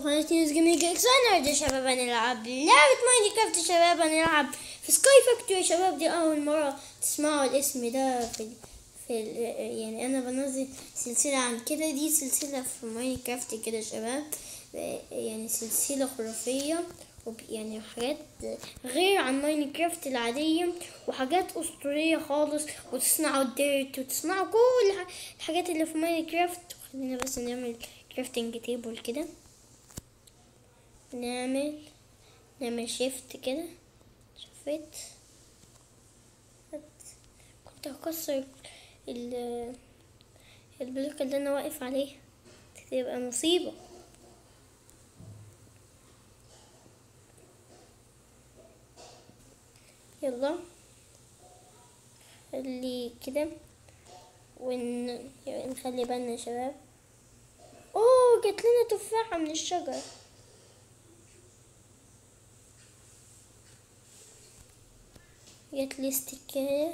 قناة نيوز جيمنج اكس النهارده يا شباب هنلعب لعبة ماينكرافت يا شباب هنلعب في سكاي فاكتوري يا شباب دي أول مرة تسمعوا الاسم ده في ال في ال يعني أنا بنزل سلسلة عن كده دي سلسلة في ماينكرافت كده يا شباب يعني سلسلة خرافية وب- يعني حاجات غير عن ماينكرافت العادية وحاجات أسطورية خالص وتصنعوا الديرت وتصنعوا كل ح- الحاجات اللي في ماينكرافت خلينا بس نعمل كرافتنج تيبل كده نعمل نعمل شيفت كده شفت كنت هكسر ال البلوك اللي انا واقف عليه تبقى مصيبة يلا خلي كده ون... نخلي بالنا يا شباب اوه جات لنا تفاحة من الشجر جات لي استكاية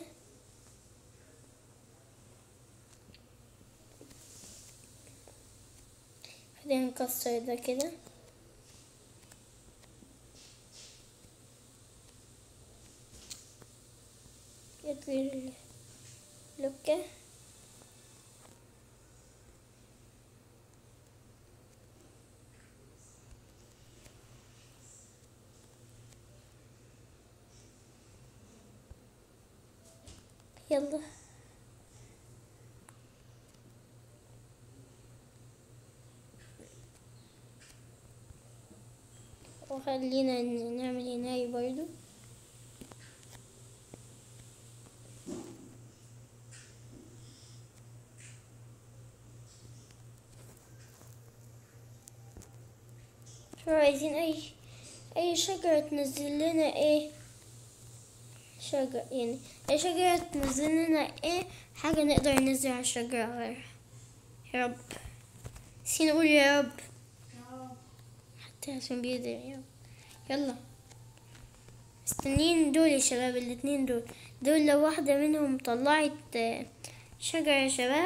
خلينا نكسر ده كده جات لي لوكة يلا وخلينا ن- نعمل هناي برضو شو عايزين اي اي شجرة تنزل لنا ايه شجر يعني اي شجرة تنزل لنا ايه حاجة نقدر ننزل على الشجرة غيرها يا رب سي نقول يا رب حتى عشان بيقدر يا رب يلا مستنيين دول يا شباب الاتنين دول دول لو واحدة منهم طلعت آه، شجرة يا شباب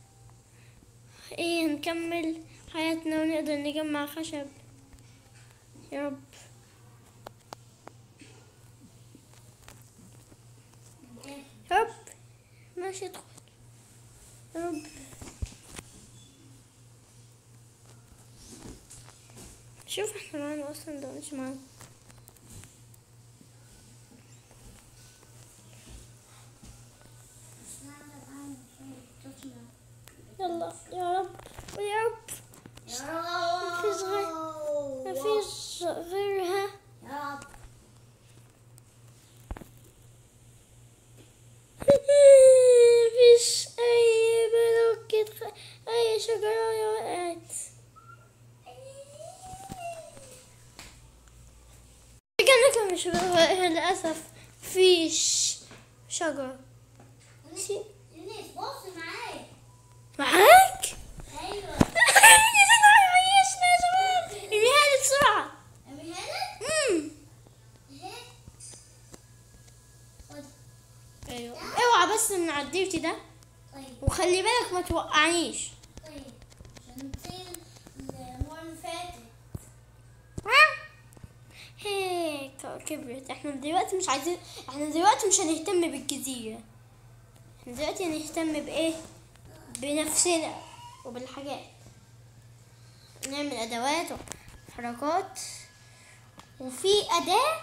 ايه نكمل حياتنا ونقدر نجمع خشب يا رب يا رب ماشي ادخل يا رب شوف احنا معانا اصلا ده مش معانا يلا يا رب يا رب مفيش غير مفيش غيرها مفيش اي بلوك يتخ... اي شجرة وقعت رجعنا لكم يا شباب للأسف فيش شجرة شي- معاك؟ يا زلمة عيشنا يا شباب ارميها لي بسرعة مم. ايوه اوعى بس من على الديرتي ده وخلي بالك ما توقعنيش هيك كبرت احنا دلوقتي مش عايزين احنا دلوقتي مش هنهتم بالجزيرة احنا دلوقتي هنهتم بايه بنفسنا وبالحاجات نعمل ادوات وحركات وفي اداة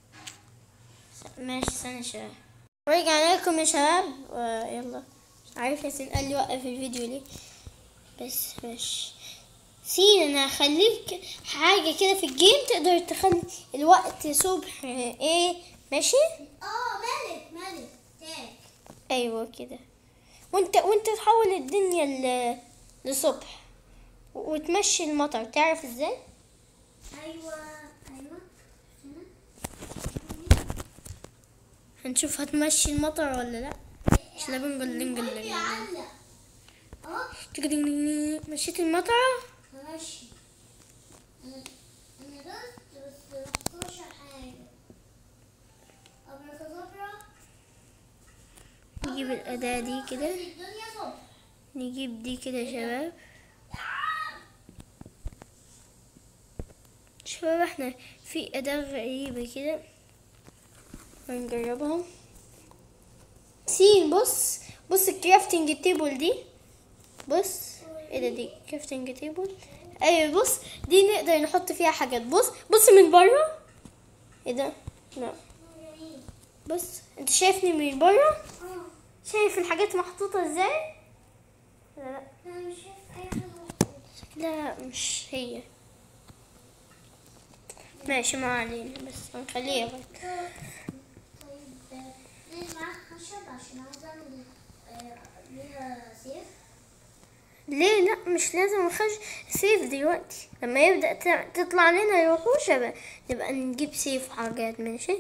ماشي استنى شوية رجعنا لكم يا شباب آه، يلا مش عارف ياسين قال لي وقف الفيديو ليه بس ماشي سين انا هخليك حاجة كده في الجيم تقدر تخلي الوقت صبح ايه ماشي ايوه كده وانت وانت تحول الدنيا ل... لصبح و- وتمشي المطر تعرف ازاي هنشوف هتمشي المطر ولا لا مش لا بنقول لنقول مشيت المطر ماشي انا انا دوست بس مفكرش حاجه ابركادابرا نجيب الأداة دي كده الدنيا صبح نجيب دي كده يا شباب شباب احنا في أداة غريبة كده هنجربها سين بص بص الكرافتنج تيبل دي بص ايه ده دي كرافتنج تيبل ايوه بص دي نقدر نحط فيها حاجات بص بص من بره ايه ده لا جميل بص انت شايفني من بره اه شايف الحاجات محطوطة ازاي لا لا انا مش شايف اي حاجه محطوطة. لا مش هي ماشي ما علينا بس هنخليها برضه طيب آه، ليه معاك خشب عشان عايز اعمل آه، بيها سيف ليه لا مش لازم نخش سيف دلوقتي لما يبدأ ت- تطلع لنا الوحوش يبقى نبقى نجيب سيف وحاجات ماشي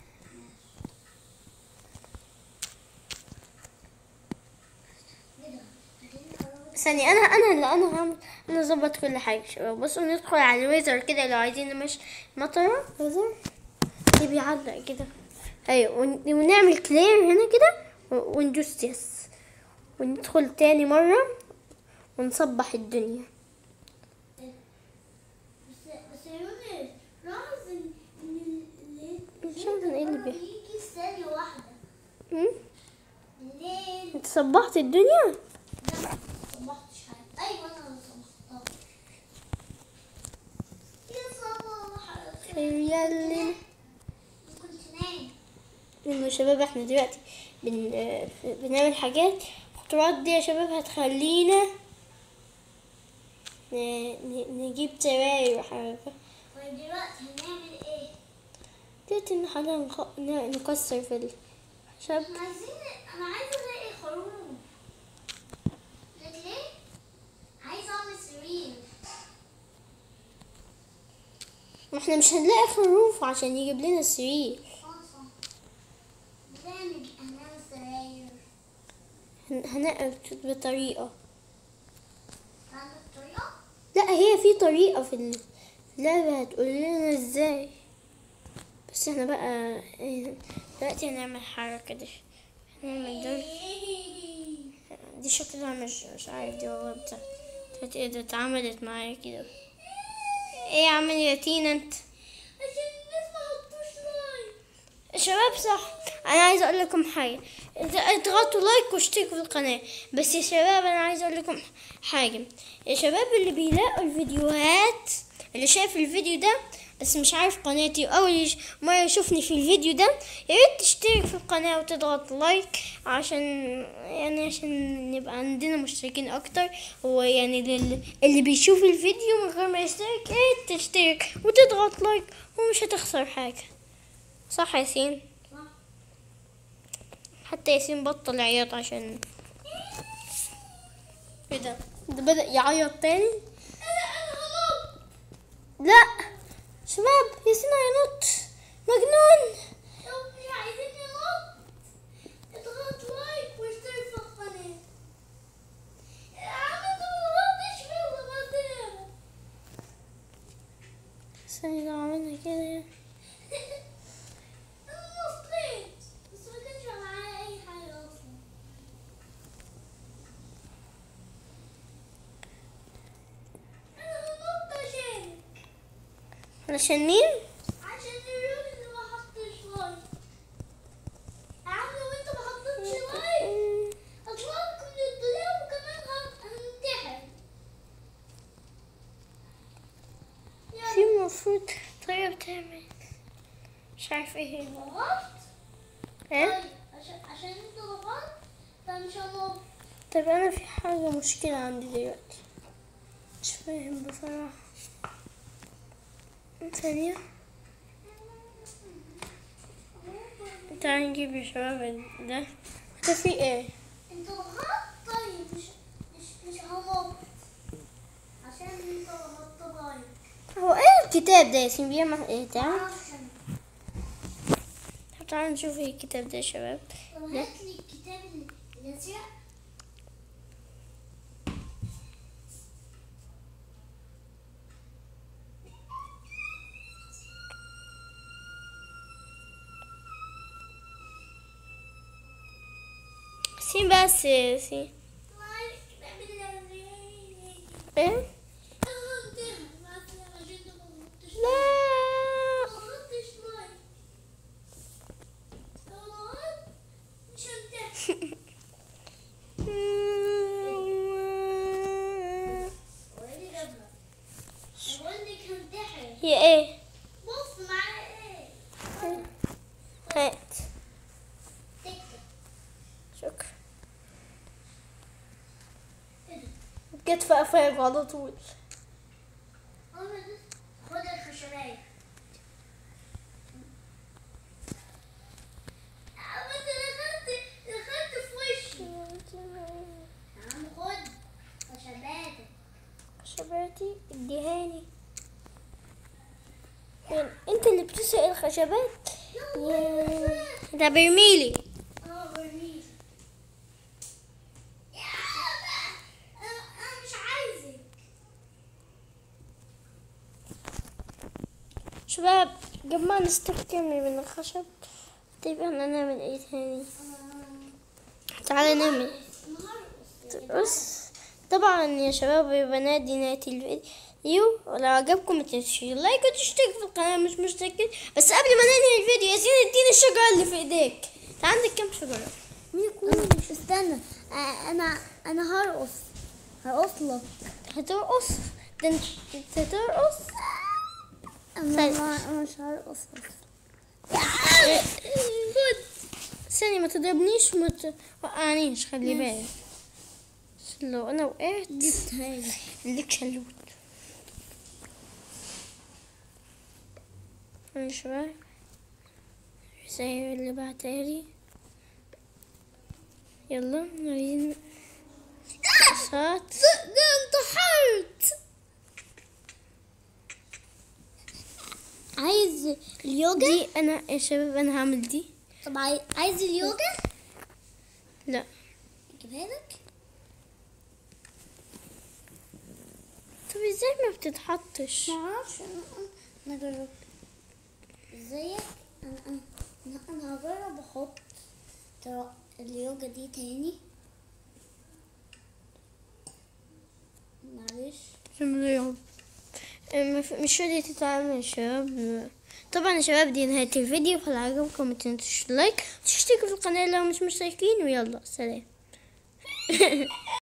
كده عايزين نقرب ثانية أنا أنا اللي أنا هعمل أنا أظبط كل حاجة شباب بصوا ندخل على الويزر كده لو عايزين نمشي مطرة ويزر اللي بيعلق كده أيوة ون- ونعمل كلير هنا كده و- وندوس يس وندخل تاني مرة ونصبح الدنيا بس بس يا يونس لاحظ ان ان الليل مش عارفة ايه اللي بيحصل. بيجي في ثانية واحدة مم؟ الليل انت صبحت الدنيا ده ما صبحتش حاجة أيوة أنا اللي صبحتها يا صباح خير يالي كنت نايم يلا يا شباب احنا دلوقتي بن... آه، بنعمل حاجات الخطوات دي يا شباب هتخلينا ن... ن... نجيب سراير وحاجة طيب دلوقتي هنعمل ايه؟ دلوقتي ان احنا نخ... ن- نكسر في الخشب احنا عايزين انا عايزه الاقي خروم لك ليه؟ عايزه اعمل سرير واحنا مش هنلاقي خروف عشان يجيب لنا السرير خلاص هنعمل هنعمل سراير هن... هنعمل بطريقة عندك طريقة؟ لا هي في طريقة في ال- في اللعبة هتقول لنا ازاي بس احنا بقى إيه، دلوقتي هنعمل حركة دي هنعمل دول دي شكلها مش مش عارف دي والله بتاع بتاعت ايه ده اتعملت معايا كده ايه يا عم يا تينا انت عشان الناس ما حطوش لايك شباب صح انا عايز اقول لكم حاجه اضغطوا لايك واشتركوا في القناه بس يا شباب انا عايز اقول لكم حاجه يا شباب اللي بيلاقوا الفيديوهات اللي شايف الفيديو ده بس مش عارف قناتي او اللي ش- ما يشوفني في الفيديو ده يا ريت تشترك في القناه وتضغط لايك عشان يعني عشان نبقى عندنا مشتركين اكتر ويعني لل- اللي بيشوف الفيديو من غير ما يشترك يا ريت تشترك وتضغط لايك ومش هتخسر حاجه صح يا ياسين صح حتى ياسين بطل عياط عشان ايه ده ده بدأ يعيط تاني انا انا هنط لا شباب ياسين هينط مجنون لو مش عايزين ننط اضغط لايك واشترك في القناة يا عم انت ما ضغطتش يلا ما ثانية لو عملنا كده انا نطيت بس ما كانش معايا اي حاجة اصلا انا هنط عشانك علشان مين؟ عشان الراجل اللي ما حطش لايك يا عم لو انت ما حطيتش لايك هطلعك من الدولاب وكمان هن- هننتحر في المفروض طريقة بتعمل مش عارف ايه هي ضغطت ايه؟ طيب عشان عشان انت ضغطت فمش هنط طيب انا في حاجة مشكلة عندي دلوقتي مش فاهم بصراحة ثانية تعالى نجيب يا شباب ده ده في ايه؟ انت ضغطت طيب مش مش مش هنط عشان انت ضغطت لايك هو ايه الكتاب ده يا ياسين بيعمل ايه تعال عشان طب تعالى نشوف ايه الكتاب ده يا شباب طب هات لي الكتاب اللي- الازرق ياسين بس يا ياسين لايك الكتاب الازرق ايه؟ لا ما اخدتش مي طبعا مش هنتحر وادي جبلة بقول لك هنتحر هي ايه بص معايا ايه هات تكتب شكرا ايه ده جت في قفاك على طول هو ده خد الخشباية عم انت دخلت دخلت في وشي يا عم خد خشباتك خشباتي اديهاني فين؟ انت اللي بتسرق الخشبات ياه. ده برميلي اه برميل يا عم انا أنا مش عايزك شباب جمعنا ستوك كامل من الخشب طيب احنا نعمل ايه تاني تعالى نعمل بص طبعا يا شباب وبنات دي نهاية الفيديو ولو عجبكم متنسوش اللايك وتشتركوا في القناة مش مشتركين بس قبل ما ننهي الفيديو ياسين اديني الشجرة اللي في ايديك انت عندك كام شجرة؟ مين يكون استنى آه، انا انا هرقص هرقص لك هترقص ده انت انت هترقص انا طيب. ما- أنا مش هرقص خد ثانية ما تضربنيش وما توقعنيش خلي بالك عشان لو انا وقعت جبتها لي ليك شلوت يا شباب زي اللي بعتالي يلا نورينا صوت ده انتحرت عايز اليوجا دي انا يا شباب انا هعمل دي طب عاي- عايز اليوجا لا اجيبها لك طب ازاي ما بتتحطش معرفش انا انا جربت ازيك انا انا انا, أنا هجرب احط ترى اليوجا دي تاني معلش اليوم مش راضية تتعامل يا شباب طبعا يا شباب دي نهاية الفيديو فلو عجبكم متنسوش لايك وتشتركوا في القناة لو مش مشتركين ويلا سلام